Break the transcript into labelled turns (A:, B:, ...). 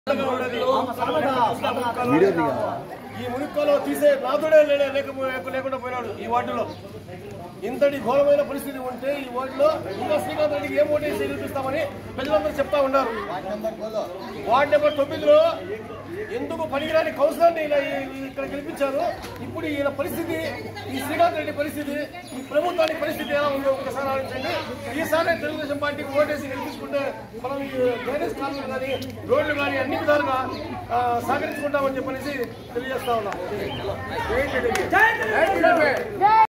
A: ఈ మునిక్కలో తీసే నాదుడే లేడే లేకపో- లేకుండా పోయినాడు ఈ వార్డులో ఇంతటి ఘోరమైన పరిస్థితి ఉంటే ఈ వార్డులో ఇంకా శ్రీకాంత్ రెడ్డికి ఏం ఓటేసి గెలిపిస్తామని ప్రజలందరూ చెప్తా ఉన్నారు వార్డు నెంబర్ తొమ్మిదిలో ఎందుకు పనికిరాని కౌన్సిలర్ని ఇలా ఈ- ఇక్కడ గెలిపించారు ఇప్పుడు ఈయన పరిస్థితి ఈ శ్రీకాంత్ రెడ్డి పరిస్థితి ఈ ప్రభుత్వానికి పరిస్థితి ఎలా ఉందో ఒకసారి ఆలోచించండి ఈసారి తెలుగుదేశం పార్టీకి ఓటేసి గెలిపించుకుంటే మనం ఈ డ్రైనేజ్ కాలువలు కానీ రోడ్లు కానీ అన్ని విధాలుగా ఆ, సహకరించుకుంటామని చెప్పనేసి తెలియజేస్తా ఉన్నాం